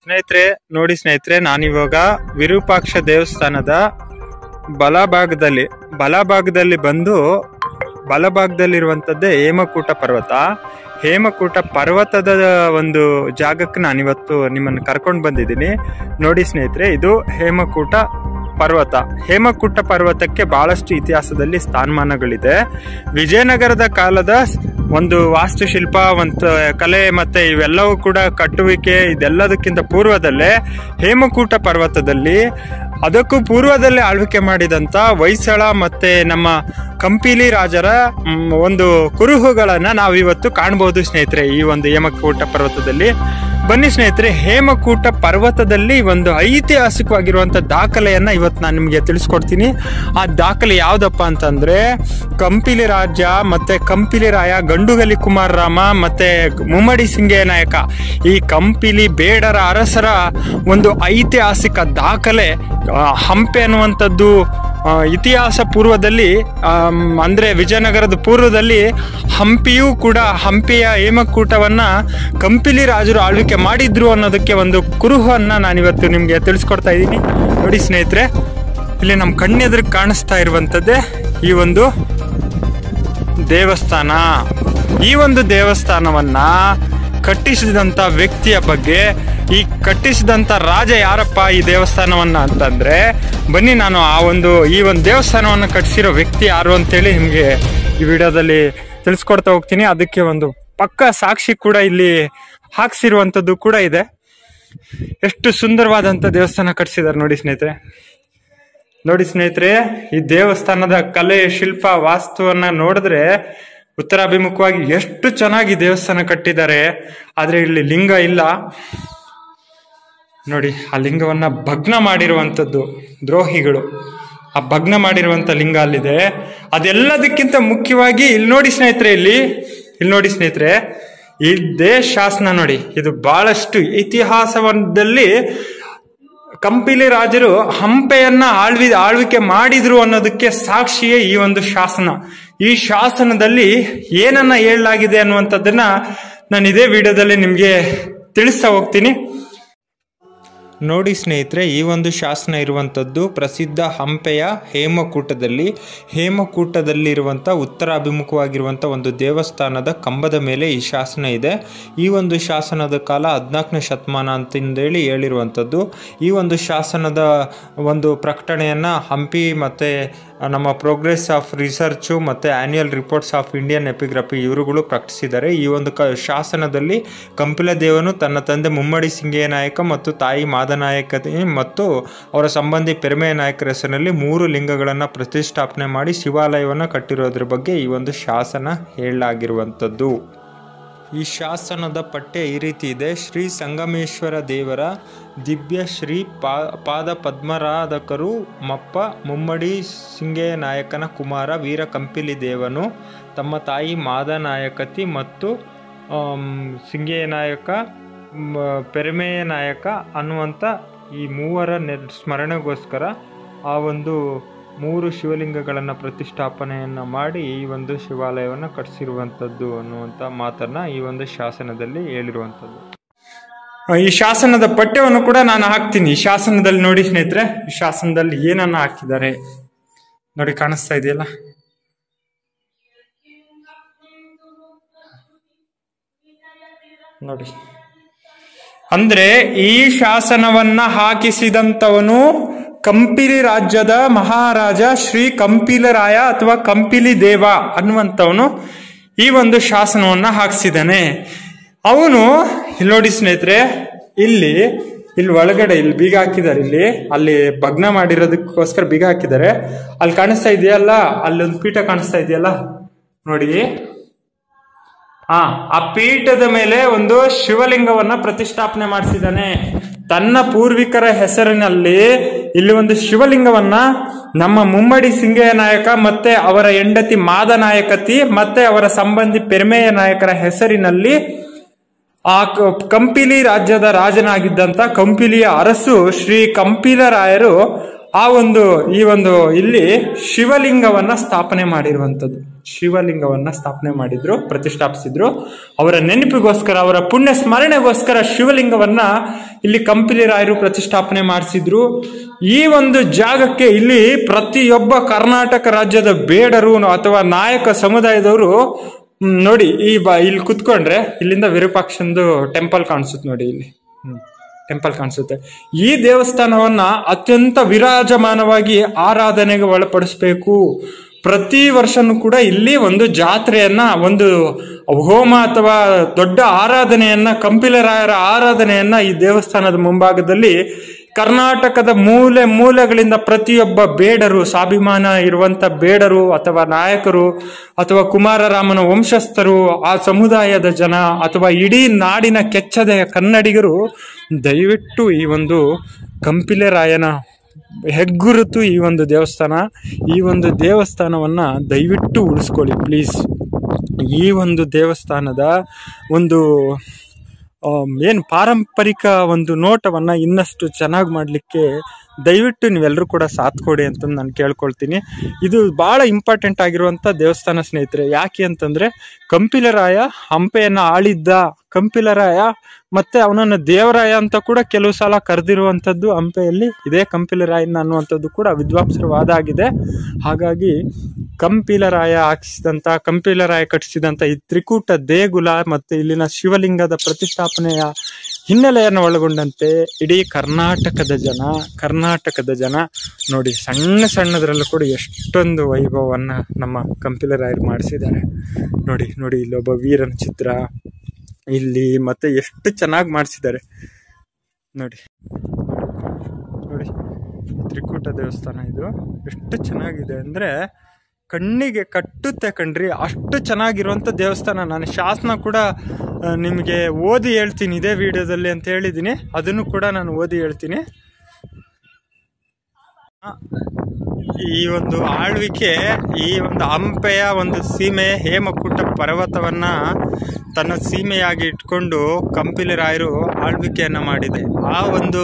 ಸ್ನೇಹಿತರೆ ನೋಡಿ ಸ್ನೇಹಿತರೆ ನಾನಿವಾಗ ವಿರೂಪಾಕ್ಷ ದೇವಸ್ಥಾನದ ಬಲಭಾಗದಲ್ಲಿ ಬಲಭಾಗದಲ್ಲಿ ಬಂದು ಬಲಭಾಗದಲ್ಲಿರುವಂಥದ್ದೇ ಹೇಮಕೂಟ ಪರ್ವತ ಹೇಮಕೂಟ ಪರ್ವತದ ಒಂದು ಜಾಗಕ್ಕೆ ನಾನಿವತ್ತು ನಿಮ್ಮನ್ನು ಕರ್ಕೊಂಡು ಬಂದಿದ್ದೀನಿ ನೋಡಿ ಸ್ನೇಹಿತರೆ ಇದು ಹೇಮಕೂಟ ಪರ್ವತ ಹೇಮಕೂಟ ಪರ್ವತಕ್ಕೆ ಬಹಳಷ್ಟು ಇತಿಹಾಸದಲ್ಲಿ ಸ್ಥಾನಮಾನಗಳಿದೆ ವಿಜಯನಗರದ ಕಾಲದ ಒಂದು ವಾಸ್ತುಶಿಲ್ಪ ಮತ್ತು ಕಲೆ ಮತ್ತೆ ಇವೆಲ್ಲವೂ ಕೂಡ ಕಟ್ಟುವಿಕೆ ಇದೆಲ್ಲದಕ್ಕಿಂತ ಪೂರ್ವದಲ್ಲೇ ಹೇಮಕೂಟ ಪರ್ವತದಲ್ಲಿ ಅದಕ್ಕೂ ಪೂರ್ವದಲ್ಲೇ ಆಳ್ವಿಕೆ ಮಾಡಿದಂಥ ಹೊಯ್ಸಳ ಮತ್ತೆ ನಮ್ಮ ಕಂಪಿಲಿ ರಾಜರ ಮ್, ಒಂದು ಕುರುಹುಗಳನ್ನ ನಾವಿವತ್ತು ಕಾಣ್ಬೋದು ಸ್ನೇಹಿತರೆ ಈ ಒಂದು ಹೇಮಕೂಟ ಪರ್ವತದಲ್ಲಿ ಬನ್ನಿ ಸ್ನೇಹಿತರೆ ಹೇಮಕೂಟ ಪರ್ವತದಲ್ಲಿ ಒಂದು ಐತಿಹಾಸಿಕವಾಗಿರುವಂಥ ದಾಖಲೆಯನ್ನ ಇವತ್ತು ನಾನು ನಿಮಗೆ ತಿಳಿಸ್ಕೊಡ್ತೀನಿ ಆ ದಾಖಲೆ ಯಾವ್ದಪ್ಪ ಅಂತಂದ್ರೆ ಕಂಪಿಲಿ ರಾಜ್ಯ ಮತ್ತೆ ಕಂಪಿಲಿ ರಾಯ ಗಂಡುಗಲಿ ಕುಮಾರರಾಮ ಮತ್ತೆ ಮುಮ್ಮಡಿ ಸಿಂಗಯ್ಯ ನಾಯಕ ಈ ಕಂಪಿಲಿ ಬೇಡರ ಅರಸರ ಒಂದು ಐತಿಹಾಸಿಕ ದಾಖಲೆ ಆ, ಹಂಪೆ ಅನ್ನುವಂಥದ್ದು ಆ, ಇತಿಹಾಸ ಪೂರ್ವದಲ್ಲಿ ಆಮ್, ಅಂದ್ರೆ ವಿಜಯನಗರದ ಪೂರ್ವದಲ್ಲಿ ಹಂಪಿಯೂ ಕೂಡ ಹಂಪಿಯ ಹೇಮಕೂಟವನ್ನ ಕಂಪಿಲಿ ರಾಜರು ಆಳ್ವಿಕೆ ಮಾಡಿದ್ರು ಅನ್ನೋದಕ್ಕೆ ಒಂದು ಕುರುಹನ್ನ ನಾನಿವತ್ತು ನಿಮಗೆ ತಿಳಿಸ್ಕೊಡ್ತಾ ಇದ್ದೀನಿ ನೋಡಿ ಸ್ನೇಹಿತರೆ ಇಲ್ಲಿ ನಮ್ಮ ಕಣ್ಣೆದುರು ಕಾಣಿಸ್ತಾ ಇರುವಂಥದ್ದೇ ಈ ಒಂದು ದೇವಸ್ಥಾನ ಈ ಒಂದು ದೇವಸ್ಥಾನವನ್ನ ಕಟ್ಟಿಸಿದಂಥ ವ್ಯಕ್ತಿಯ ಬಗ್ಗೆ ಈ ಕಟ್ಟಿಸಿದಂಥ ರಾಜ ಯಾರಪ್ಪ ಈ ದೇವಸ್ಥಾನವನ್ನ ಅಂತಂದ್ರೆ ಬನ್ನಿ ನಾನು ಆ ಒಂದು ಈ ಒಂದು ದೇವಸ್ಥಾನವನ್ನು ಕಟ್ಟಿಸಿರೋ ವ್ಯಕ್ತಿ ಯಾರು ಅಂತೇಳಿ ನಿಮಗೆ ಈ ವಿಡಿಯೋದಲ್ಲಿ ತಿಳಿಸ್ಕೊಡ್ತಾ ಹೋಗ್ತೀನಿ ಅದಕ್ಕೆ ಒಂದು ಪಕ್ಕ ಸಾಕ್ಷಿ ಕೂಡ ಇಲ್ಲಿ ಹಾಕ್ಸಿರುವಂಥದ್ದು ಕೂಡ ಇದೆ ಎಷ್ಟು ಸುಂದರವಾದಂಥ ದೇವಸ್ಥಾನ ಕಟ್ಟಿಸಿದ್ದಾರೆ ನೋಡಿ ಸ್ನೇಹಿತರೆ ನೋಡಿ ಸ್ನೇಹಿತರೆ ಈ ದೇವಸ್ಥಾನದ ಕಲೆ ಶಿಲ್ಪ ವಾಸ್ತುವನ್ನ ನೋಡಿದ್ರೆ ಉತ್ತರಾಭಿಮುಖವಾಗಿ ಎಷ್ಟು ಚೆನ್ನಾಗಿ ದೇವಸ್ಥಾನ ಕಟ್ಟಿದ್ದಾರೆ ಆದ್ರೆ ಇಲ್ಲಿ ಲಿಂಗ ಇಲ್ಲ ನೋಡಿ ಆ ಲಿಂಗವನ್ನ ಭಗ್ನ ಮಾಡಿರುವಂಥದ್ದು ದ್ರೋಹಿಗಳು ಆ ಭಗ್ನ ಮಾಡಿರುವಂತ ಲಿಂಗ ಅಲ್ಲಿದೆ ಅದೆಲ್ಲದಕ್ಕಿಂತ ಮುಖ್ಯವಾಗಿ ಇಲ್ಲಿ ನೋಡಿ ಸ್ನೇಹಿತರೆ ಇಲ್ಲಿ ಇಲ್ಲಿ ನೋಡಿ ಸ್ನೇಹಿತರೆ ಇದೇ ಶಾಸನ ನೋಡಿ ಇದು ಬಹಳಷ್ಟು ಇತಿಹಾಸದಲ್ಲಿ ಕಂಪಿಲಿ ರಾಜರು ಹಂಪೆಯನ್ನ ಆಳ್ವಿ ಆಳ್ವಿಕೆ ಮಾಡಿದ್ರು ಅನ್ನೋದಕ್ಕೆ ಸಾಕ್ಷಿಯೇ ಈ ಒಂದು ಶಾಸನ ಈ ಶಾಸನದಲ್ಲಿ ಏನನ್ನ ಹೇಳಲಾಗಿದೆ ಅನ್ನುವಂಥದ್ದನ್ನ ನಾನು ಇದೇ ವಿಡಿಯೋದಲ್ಲಿ ನಿಮಗೆ ತಿಳಿಸ್ತಾ ಹೋಗ್ತೀನಿ ನೋಡಿ ಸ್ನೇಹಿತರೆ ಈ ಒಂದು ಶಾಸನ ಇರುವಂಥದ್ದು ಪ್ರಸಿದ್ಧ ಹಂಪೆಯ ಹೇಮಕೂಟದಲ್ಲಿ ಹೇಮಕೂಟದಲ್ಲಿರುವಂಥ ಉತ್ತರ ಅಭಿಮುಖವಾಗಿರುವಂಥ ಒಂದು ದೇವಸ್ಥಾನದ ಕಂಬದ ಮೇಲೆ ಈ ಶಾಸನ ಇದೆ ಈ ಒಂದು ಶಾಸನದ ಕಾಲ ಹದಿನಾಲ್ಕನೇ ಶತಮಾನ ಅಂತಂದೇಳಿ ಹೇಳಿರುವಂಥದ್ದು ಈ ಒಂದು ಶಾಸನದ ಒಂದು ಪ್ರಕಟಣೆಯನ್ನು ಹಂಪಿ ಮತ್ತು ನಮ್ಮ ಪ್ರೋಗ್ರೆಸ್ ಆಫ್ ರಿಸರ್ಚು ಮತ್ತು annual reports of Indian epigraphy ಇವರುಗಳು ಪ್ರಕಟಿಸಿದ್ದಾರೆ ಈ ಒಂದು ಕ ಶಾಸನದಲ್ಲಿ ಕಂಪಿಲ ದೇವನು ತನ್ನ ತಂದೆ ಮುಮ್ಮಡಿ ಸಿಂಗಯ್ಯ ನಾಯಕ ಮತ್ತು ತಾಯಿ ಮಾದನಾಯಕತೆ ಮತ್ತು ಅವರ ಸಂಬಂಧಿ ಪೆರಮೆಯ ನಾಯಕರ ಹೆಸರಿನಲ್ಲಿ ಮೂರು ಲಿಂಗಗಳನ್ನು ಪ್ರತಿಷ್ಠಾಪನೆ ಮಾಡಿ ಶಿವಾಲಯವನ್ನು ಕಟ್ಟಿರೋದ್ರ ಬಗ್ಗೆ ಈ ಒಂದು ಶಾಸನ ಹೇಳಲಾಗಿರುವಂಥದ್ದು ಈ ಶಾಸನದ ಪಠ್ಯ ಈ ರೀತಿ ಇದೆ ಶ್ರೀ ಸಂಗಮೇಶ್ವರ ದೇವರ ದಿವ್ಯ ಶ್ರೀ ಪಾ ಪಾದ ಪದ್ಮರಾಧಕರು ಮಪ್ಪ ಮುಮ್ಮಡಿ ಸಿಂಗಯ್ಯ ನಾಯಕನ ಕುಮಾರ ವೀರ ಕಂಪಿಲಿ ದೇವನು ತಮ್ಮ ತಾಯಿ ಮಾದನಾಯಕತಿ ಮತ್ತು ಆಮ್, ಸಿಂಗಯ್ಯ ನಾಯಕ ಮ, ಪೆರಮೆಯ ನಾಯಕ ಅನ್ನುವಂಥ ಈ ಮೂವರ ನೆರ್ ಸ್ಮರಣೆಗೋಸ್ಕರ ಆ ಒಂದು ಮೂರು ಶಿವಲಿಂಗಗಳನ್ನು ಪ್ರತಿಷ್ಠಾಪನೆಯನ್ನು ಮಾಡಿ ಈ ಒಂದು ಶಿವಾಲಯವನ್ನು ಕಟ್ಟಿಸಿರುವಂಥದ್ದು ಅನ್ನುವಂಥ ಮಾತನ್ನ ಈ ಒಂದು ಶಾಸನದಲ್ಲಿ ಹೇಳಿರುವಂಥದ್ದು ಈ ಶಾಸನದ ಪಠ್ಯವನ್ನು ಕೂಡ ನಾನು ಹಾಕ್ತೀನಿ ಈ ಶಾಸನದಲ್ಲಿ ನೋಡಿ ಸ್ನೇಹಿತರೆ ಈ ಶಾಸನದಲ್ಲಿ ಏನನ್ನ ಹಾಕಿದ್ದಾರೆ ನೋಡಿ ಕಾಣಿಸ್ತಾ ಇದೆಯಲ್ಲ ನೋಡಿ ಅಂದ್ರೆ ಈ ಶಾಸನವನ್ನ ಹಾಕಿಸಿದಂತವನು ಕಂಪಿಲಿ ರಾಜ್ಯದ ಮಹಾರಾಜ ಶ್ರೀ ಕಂಪಿಲರಾಯ ಅಥವಾ ಕಂಪಿಲಿ ದೇವ ಅನ್ನುವಂಥವನು ಈ ಒಂದು ಶಾಸನವನ್ನ ಹಾಕಿಸಿದಾನೆ ಅವನು ಇಲ್ಲಿ ನೋಡಿ ಸ್ನೇಹಿತರೆ ಇಲ್ಲಿ ಇಲ್ಲಿ ಒಳಗಡೆ ಇಲ್ಲಿ ಬೀಗ ಹಾಕಿದ್ದಾರೆ ಇಲ್ಲಿ ಅಲ್ಲಿ ಭಗ್ನ ಮಾಡಿರೋದಕ್ಕೋಸ್ಕರ ಬೀಗ ಹಾಕಿದ್ದಾರೆ ಅಲ್ಲಿ ಕಾಣಿಸ್ತಾ ಇದೆಯಲ್ಲ ಅಲ್ಲೊಂದು ಪೀಠ ಕಾಣಿಸ್ತಾ ಇದೆಯಲ್ಲ ನೋಡಿ ಆ ಆ ಪೀಠದ ಮೇಲೆ ಒಂದು ಶಿವಲಿಂಗವನ್ನ ಪ್ರತಿಷ್ಠಾಪನೆ ಮಾಡಿಸಿದ್ದಾನೆ ತನ್ನ ಪೂರ್ವಿಕರ ಹೆಸರಿನಲ್ಲಿ ಇಲ್ಲಿ ಒಂದು ಶಿವಲಿಂಗವನ್ನ ನಮ್ಮ ಮುಮ್ಮಡಿ ಸಿಂಗಯ್ಯ ನಾಯಕ ಮತ್ತೆ ಅವರ ಹೆಂಡತಿ ಮಾದ ನಾಯಕತಿ ಮತ್ತೆ ಅವರ ಸಂಬಂಧಿ ಪೆರ್ಮೆಯ ನಾಯಕರ ಹೆಸರಿನಲ್ಲಿ ಆ ಕ- ಕಂಪಿಲಿ ರಾಜ್ಯದ ರಾಜನಾಗಿದ್ದಂತ ಕಂಪಿಲಿಯ ಅರಸು ಶ್ರೀ ಕಂಪಿಲರಾಯರು ಆ ಒಂದು ಈ ಒಂದು ಇಲ್ಲಿ ಶಿವಲಿಂಗವನ್ನ ಸ್ಥಾಪನೆ ಮಾಡಿರುವಂಥದ್ದು ಶಿವಲಿಂಗವನ್ನ ಸ್ಥಾಪನೆ ಮಾಡಿದ್ರು ಪ್ರತಿಷ್ಠಾಪಿಸಿದ್ರು ಅವರ ನೆನಪಿಗೋಸ್ಕರ ಅವರ ಪುಣ್ಯ ಸ್ಮರಣೆಗೋಸ್ಕರ ಶಿವಲಿಂಗವನ್ನ ಇಲ್ಲಿ ಕಂಪಿಲಿ ರಾಯರು ಪ್ರತಿಷ್ಠಾಪನೆ ಮಾಡಿಸಿದ್ರು ಈ ಒಂದು ಜಾಗಕ್ಕೆ ಇಲ್ಲಿ ಪ್ರತಿಯೊಬ್ಬ ಕರ್ನಾಟಕ ರಾಜ್ಯದ ಬೇಡರು ಅಥವಾ ನಾಯಕ ಸಮುದಾಯದವರು ಹ್ಮ್, ನೋಡಿ ಈ ಬ ಇಲ್ಲಿ ಕುತ್ಕೊಂಡ್ರೆ ಇಲ್ಲಿಂದ ವಿರೂಪಾಕ್ಷಂದು ಟೆಂಪಲ್ ಕಾಣಿಸುತ್ತೆ ನೋಡಿ ಇಲ್ಲಿ ಹ್ಮ್ ಟೆಂಪಲ್ ಕಾಣಿಸುತ್ತೆ ಈ ದೇವಸ್ಥಾನವನ್ನ ಅತ್ಯಂತ ವಿರಾಜಮಾನವಾಗಿ ಆರಾಧನೆಗೆ ಒಳಪಡಿಸ್ಬೇಕು ಪ್ರತಿ ವರ್ಷನೂ ಕೂಡ ಇಲ್ಲಿ ಒಂದು ಜಾತ್ರೆಯನ್ನ ಒಂದು ಹೋಮ ಅಥವಾ ದೊಡ್ಡ ಆರಾಧನೆಯನ್ನ ಕಂಪಿಲರಾಯರ ಆರಾಧನೆಯನ್ನ ಈ ದೇವಸ್ಥಾನದ ಮುಂಭಾಗದಲ್ಲಿ ಕರ್ನಾಟಕದ ಮೂಲೆ ಮೂಲೆಗಳಿಂದ ಪ್ರತಿಯೊಬ್ಬ ಬೇಡರು ಸ್ವಾಭಿಮಾನ ಇರುವಂತ ಬೇಡರು ಅಥವಾ ನಾಯಕರು ಅಥವಾ ಕುಮಾರರಾಮನ ವಂಶಸ್ಥರು ಆ ಸಮುದಾಯದ ಜನ ಅಥವಾ ಇಡೀ ನಾಡಿನ ಕೆಚ್ಚದೆಯ ಕನ್ನಡಿಗರು ದಯವಿಟ್ಟು ಈ ಒಂದು ಕಂಪಿಲೆರಾಯನ ಹೆಗ್ಗುರುತು ಈ ಒಂದು ದೇವಸ್ಥಾನ ಈ ಒಂದು ದೇವಸ್ಥಾನವನ್ನ ದಯವಿಟ್ಟು ಉಳಿಸ್ಕೊಳ್ಳಿ ಪ್ಲೀಸ್ ಈ ಒಂದು ದೇವಸ್ಥಾನದ ಒಂದು ಏನು ಪಾರಂಪರಿಕ ಒಂದು ನೋಟವನ್ನ ಇನ್ನಷ್ಟು ಚೆನ್ನಾಗಿ ಮಾಡಲಿಕ್ಕೆ ದಯವಿಟ್ಟು ನೀವೆಲ್ಲರೂ ಕೂಡ ಸಾಥ್ ಕೊಡಿ ಅಂತ ನಾನು ಕೇಳ್ಕೊಳ್ತೀನಿ ಇದು ಭಾಳ ಇಂಪಾರ್ಟೆಂಟ್ ಆಗಿರುವಂಥ ದೇವಸ್ಥಾನ ಸ್ನೇಹಿತರೆ ಯಾಕೆ ಅಂತಂದ್ರೆ ಕಂಪಿಲರಾಯ ಹಂಪೆಯನ್ನ ಆಳಿದ್ದ ಕಂಪಿಲರಾಯ ಮತ್ತೆ ಅವನನ್ನು ದೇವರಾಯ ಅಂತ ಕೂಡ ಕೆಲವು ಸಲ ಕರೆದಿರುವಂಥದ್ದು ಹಂಪೆಯಲ್ಲಿ ಇದೇ ಕಂಪಿಲರಾಯನ ಅನ್ನುವಂಥದ್ದು ಕೂಡ ವಿದ್ವಾಂಸರ ವಾದ ಆಗಿದೆ ಹಾಗಾಗಿ ಕಂಪಿಲರಾಯ ಹಾಕಿಸಿದಂಥ ಕಂಪಿಲರಾಯ ಕಟ್ಟಿಸಿದಂಥ ಈ ತ್ರಿಕೂಟ ದೇಗುಲ ಮತ್ತು ಇಲ್ಲಿನ ಶಿವಲಿಂಗದ ಪ್ರತಿಷ್ಠಾಪನೆಯ ಹಿನ್ನೆಲೆಯನ್ನು ಒಳಗೊಂಡಂತೆ ಇಡೀ ಕರ್ನಾಟಕದ ಜನ ಕರ್ನಾಟಕದ ಜನ ನೋಡಿ ಸಣ್ಣ ಸಣ್ಣದರಲ್ಲೂ ಕೂಡ ಎಷ್ಟೊಂದು ವೈಭವವನ್ನ ನಮ್ಮ ಕಂಪಿಲರಾಯರು ಮಾಡಿಸಿದ್ದಾರೆ ನೋಡಿ ನೋಡಿ ಇಲ್ಲೊಬ್ಬ ವೀರನ ಚಿತ್ರ ಇಲ್ಲಿ ಮತ್ತೆ ಎಷ್ಟು ಚೆನ್ನಾಗಿ ಮಾಡಿಸಿದ್ದಾರೆ ನೋಡಿ ನೋಡಿ ತ್ರಿಕೂಟ ದೇವಸ್ಥಾನ ಇದು ಎಷ್ಟು ಚೆನ್ನಾಗಿದೆ ಅಂದ್ರೆ ಕಣ್ಣಿಗೆ ಕಟ್ಟುತ್ತೆ ಕಣ್ರಿ ಅಷ್ಟು ಚೆನ್ನಾಗಿರುವಂಥ ದೇವಸ್ಥಾನ ನಾನು ಶಾಸನ ಕೂಡ ಆ, ನಿಮಗೆ ಓದಿ ಹೇಳ್ತೀನಿ ಇದೇ ವಿಡಿಯೋದಲ್ಲಿ ಅಂತ ಹೇಳಿದ್ದೀನಿ ಅದನ್ನು ಕೂಡ ನಾನು ಓದಿ ಹೇಳ್ತೀನಿ ಆ, ಈ ಒಂದು ಆಳ್ವಿಕೆ ಈ ಒಂದು ಹಂಪೆಯ ಒಂದು ಸೀಮೆ ಹೇಮಕೂಟ ಪರ್ವತವನ್ನ ತನ್ನ ಸೀಮೆಯಾಗಿ ಇಟ್ಕೊಂಡು ಕಂಪಿಲರಾಯರು ಆಳ್ವಿಕೆಯನ್ನ ಮಾಡಿದೆ ಆ ಒಂದು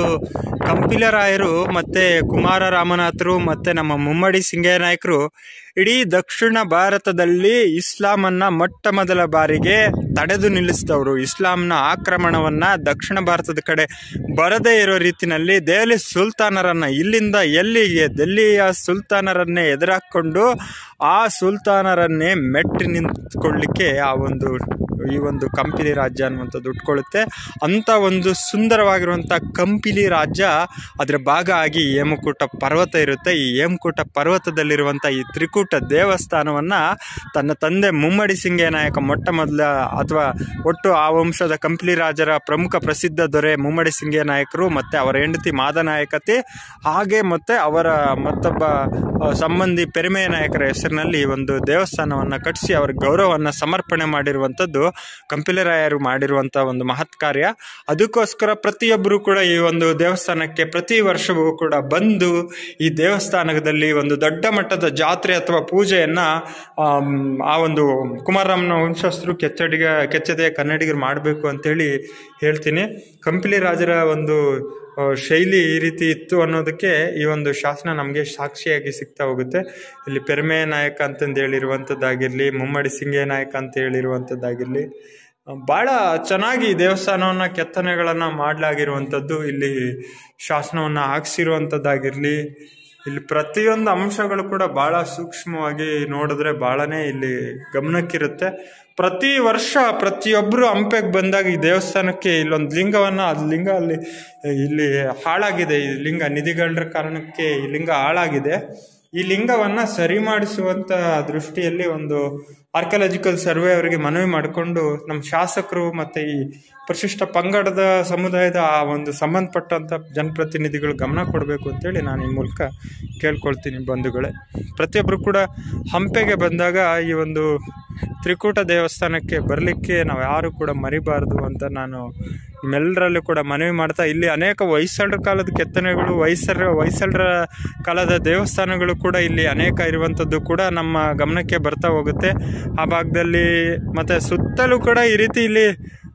ಕಂಪಿಲರಾಯರು ಮತ್ತೆ ಕುಮಾರ ರಾಮನಾಥರು ಮತ್ತೆ ನಮ್ಮ ಮುಮ್ಮಡಿ ಸಿಂಗಯ್ಯ ನಾಯಕರು ಇಡೀ ದಕ್ಷಿಣ ಭಾರತದಲ್ಲಿ ಇಸ್ಲಾಮನ್ನ ಮೊಟ್ಟ ಮೊದಲ ಬಾರಿಗೆ ತಡೆದು ನಿಲ್ಲಿಸಿದವರು ಇಸ್ಲಾಂನ ಆಕ್ರಮಣವನ್ನ ದಕ್ಷಿಣ ಭಾರತದ ಕಡೆ ಬರದೇ ಇರೋ ರೀತಿನಲ್ಲಿ ದೆಹಲಿ ಸುಲ್ತಾನರನ್ನ ಇಲ್ಲಿಂದ ಎಲ್ಲಿಗೆ ದಿಲ್ಲಿಯ ಸುಲ್ತಾನರನ್ನೇ ಎದುರಾಕೊಂಡು ಆ ಸುಲ್ತಾನರನ್ನೇ ಮೆಟ್ಟಿ ನಿಂತ್ಕೊಳ್ಳಿಕ್ಕೆ ಆ ಒಂದು ಈ ಒಂದು ಕಂಪಿಲಿ ರಾಜ್ಯ ಅನ್ನುವಂಥದ್ದು ಉಟ್ಕೊಳ್ಳುತ್ತೆ ಅಂತ ಒಂದು ಸುಂದರವಾಗಿರುವಂಥ ಕಂಪಿಲಿ ರಾಜ್ಯ ಅದರ ಭಾಗ ಆಗಿ ಹೇಮಕೂಟ ಪರ್ವತ ಇರುತ್ತೆ ಈ ಹೇಮಕೂಟ ಪರ್ವತದಲ್ಲಿರುವಂಥ ಈ ತ್ರಿಕೂಟ ದೇವಸ್ಥಾನವನ್ನ ತನ್ನ ತಂದೆ ಮುಮ್ಮಡಿ ಸಿಂಗಯ್ಯ ನಾಯಕ ಮೊಟ್ಟ ಮೊದಲ ಅಥವಾ ಒಟ್ಟು ಆ ವಂಶದ ಕಂಪ್ಲಿ ರಾಜರ ಪ್ರಮುಖ ಪ್ರಸಿದ್ಧ ದೊರೆ ಮುಮ್ಮಡಿ ಸಿಂಗಯ್ಯ ನಾಯಕರು ಮತ್ತೆ ಅವರ ಹೆಂಡತಿ ಮಾದನಾಯಕತೆ ಹಾಗೆ ಮತ್ತೆ ಅವರ ಮತ್ತೊಬ್ಬ ಆ, ಸಂಬಂಧಿ ಪೆರಿಮೆಯ ನಾಯಕರ ಹೆಸರಿನಲ್ಲಿ ಒಂದು ದೇವಸ್ಥಾನವನ್ನ ಕಟ್ಟಿಸಿ ಅವರ ಗೌರವವನ್ನು ಸಮರ್ಪಣೆ ಮಾಡಿರುವಂಥದ್ದು ಕಂಪಿಲರಾಯರು ಮಾಡಿರುವಂಥ ಒಂದು ಮಹತ್ ಕಾರ್ಯ ಅದಕ್ಕೋಸ್ಕರ ಪ್ರತಿಯೊಬ್ಬರು ಕೂಡ ಈ ಒಂದು ದೇವಸ್ಥಾನಕ್ಕೆ ಪ್ರತಿ ವರ್ಷವೂ ಕೂಡ ಬಂದು ಈ ದೇವಸ್ಥಾನದಲ್ಲಿ ಒಂದು ದೊಡ್ಡ ಮಟ್ಟದ ಜಾತ್ರೆ ಅಥವಾ ಪೂಜೆಯನ್ನ ಆಮ್, ಆ ಒಂದು ಕುಮಾರರಾಮನ ವಂಶಸ್ಥರು ಕೆಚ್ಚಡಿಗ ಕೆಚ್ಚದೆಯ ಕನ್ನಡಿಗರು ಮಾಡಬೇಕು ಅಂತೇಳಿ ಹೇಳ್ತೀನಿ ಕಂಪಿಲಿ ರಾಜರ ಒಂದು ಆ, ಶೈಲಿ ಈ ರೀತಿ ಇತ್ತು ಅನ್ನೋದಕ್ಕೆ ಈ ಒಂದು ಶಾಸನ ನಮಗೆ ಸಾಕ್ಷಿಯಾಗಿ ಸಿಗ್ತಾ ಹೋಗುತ್ತೆ ಇಲ್ಲಿ ಪೆರ್ಮೆಯ ನಾಯಕ ಅಂತಂದು ಹೇಳಿರುವಂಥದ್ದಾಗಿರಲಿ ಮುಮ್ಮಡಿ ಸಿಂಗಯ್ಯ ನಾಯಕ ಅಂತ ಹೇಳಿರುವಂಥದ್ದಾಗಿರಲಿ ಭಾಳ ಚೆನ್ನಾಗಿ ಈ ದೇವಸ್ಥಾನವನ್ನ ಕೆತ್ತನೆಗಳನ್ನ ಮಾಡಲಾಗಿರುವಂಥದ್ದು ಇಲ್ಲಿ ಶಾಸನವನ್ನ ಹಾಕ್ಸಿರುವಂಥದ್ದಾಗಿರಲಿ ಇಲ್ಲಿ ಪ್ರತಿಯೊಂದು ಅಂಶಗಳು ಕೂಡ ಬಹಳ ಸೂಕ್ಷ್ಮವಾಗಿ ನೋಡಿದ್ರೆ ಬಹಳನೇ ಇಲ್ಲಿ ಗಮನಕ್ಕಿರುತ್ತೆ ಪ್ರತಿ ವರ್ಷ ಪ್ರತಿಯೊಬ್ಬರು ಹಂಪೆಗೆ ಬಂದಾಗ ಈ ದೇವಸ್ಥಾನಕ್ಕೆ ಇಲ್ಲೊಂದು ಲಿಂಗವನ್ನ ಅದು ಲಿಂಗ ಅಲ್ಲಿ ಇಲ್ಲಿ ಹಾಳಾಗಿದೆ ಈ ಲಿಂಗ ನಿಧಿಗಳ ಕಾರಣಕ್ಕೆ ಈ ಲಿಂಗ ಹಾಳಾಗಿದೆ ಈ ಲಿಂಗವನ್ನ ಸರಿ ಮಾಡಿಸುವಂತ ದೃಷ್ಟಿಯಲ್ಲಿ ಒಂದು ಆರ್ಕಿಯಾಲಜಿಕಲ್ ಸರ್ವೆ ಅವರಿಗೆ ಮನವಿ ಮಾಡಿಕೊಂಡು ನಮ್ಮ ಶಾಸಕರು ಮತ್ತೆ ಈ ಪರಿಶಿಷ್ಟ ಪಂಗಡದ ಸಮುದಾಯದ ಆ ಒಂದು ಸಂಬಂಧಪಟ್ಟಂತ ಜನಪ್ರತಿನಿಧಿಗಳು ಗಮನ ಕೊಡಬೇಕು ಅಂತೇಳಿ ನಾನು ಈ ಮೂಲಕ ಕೇಳ್ಕೊಳ್ತೀನಿ ಬಂಧುಗಳೇ ಪ್ರತಿಯೊಬ್ಬರು ಕೂಡ ಹಂಪೆಗೆ ಬಂದಾಗ ಈ ಒಂದು ತ್ರಿಕೂಟ ದೇವಸ್ಥಾನಕ್ಕೆ ಬರಲಿಕ್ಕೆ ನಾವು ಯಾರು ಕೂಡ ಮರಿಬಾರದು ಅಂತ ನಾನು ನಿಮ್ಮೆಲ್ಲರಲ್ಲೂ ಕೂಡ ಮನವಿ ಮಾಡ್ತಾ ಇಲ್ಲಿ ಅನೇಕ ಹೊಯ್ಸಳರ ಕಾಲದ ಕೆತ್ತನೆಗಳು ಹೊಯ್ಸಳರ ಹೊಯ್ಸಳರ ಕಾಲದ ದೇವಸ್ಥಾನಗಳು ಕೂಡ ಇಲ್ಲಿ ಅನೇಕ ಇರುವಂಥದ್ದು ಕೂಡ ನಮ್ಮ ಗಮನಕ್ಕೆ ಬರ್ತಾ ಹೋಗುತ್ತೆ ಆ ಭಾಗದಲ್ಲಿ ಮತ್ತೆ ಸುತ್ತಲೂ ಕೂಡ ಈ ರೀತಿ ಇಲ್ಲಿ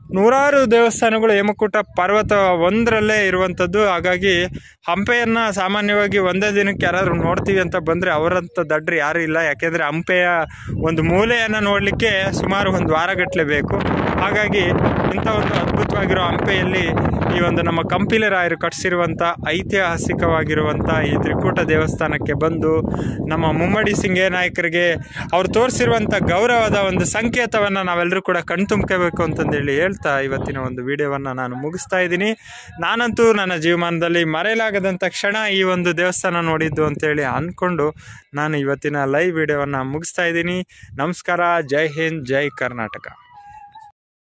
ನೂರಾರು ದೇವಸ್ಥಾನಗಳು ಹೇಮಕೂಟ ಪರ್ವತ ಒಂದರಲ್ಲೇ ಇರುವಂಥದ್ದು ಹಾಗಾಗಿ ಹಂಪೆಯನ್ನು ಸಾಮಾನ್ಯವಾಗಿ ಒಂದೇ ದಿನಕ್ಕೆ ಯಾರಾದರೂ ನೋಡ್ತೀವಿ ಅಂತ ಬಂದರೆ ಅವರಂಥ ದಡ್ರು ಯಾರೂ ಇಲ್ಲ ಯಾಕೆಂದರೆ ಹಂಪೆಯ ಒಂದು ಮೂಲೆಯನ್ನು ನೋಡಲಿಕ್ಕೆ ಸುಮಾರು ಒಂದು ವಾರಗಟ್ಟಲೆ ಬೇಕು ಹಾಗಾಗಿ ಇಂಥ ಒಂದು ಅದ್ಭುತವಾಗಿರೋ ಹಂಪೆಯಲ್ಲಿ ಈ ಒಂದು ನಮ್ಮ ಕಂಪಿಲ ರಾಯರು ಕಟ್ಟಿಸಿರುವಂಥ ಐತಿಹಾಸಿಕವಾಗಿರುವಂಥ ಈ ತ್ರಿಕೂಟ ದೇವಸ್ಥಾನಕ್ಕೆ ಬಂದು ನಮ್ಮ ಮುಮ್ಮಡಿ ಸಿಂಗೇ ನಾಯಕರಿಗೆ ಅವ್ರು ತೋರಿಸಿರುವಂಥ ಗೌರವದ ಒಂದು ಸಂಕೇತವನ್ನು ನಾವೆಲ್ಲರೂ ಕೂಡ ಕಣ್ತುಂಬ್ಕೋಬೇಕು ಅಂತಂದೇಳಿ ಹೇಳ್ತಾ ಇವತ್ತಿನ ಒಂದು ವಿಡಿಯೋವನ್ನು ನಾನು ಮುಗಿಸ್ತಾ ಇದ್ದೀನಿ ನಾನಂತೂ ನನ್ನ ಜೀವಮಾನದಲ್ಲಿ ಮರೆಯಲಾಗದಂಥ ಕ್ಷಣ ಈ ಒಂದು ದೇವಸ್ಥಾನ ನೋಡಿದ್ದು ಅಂತೇಳಿ ಅಂದ್ಕೊಂಡು ನಾನು ಇವತ್ತಿನ ಲೈವ್ ವಿಡಿಯೋವನ್ನು ಮುಗಿಸ್ತಾ ಇದ್ದೀನಿ ನಮಸ್ಕಾರ ಜೈ ಹಿಂದ್ ಜೈ ಕರ್ನಾಟಕ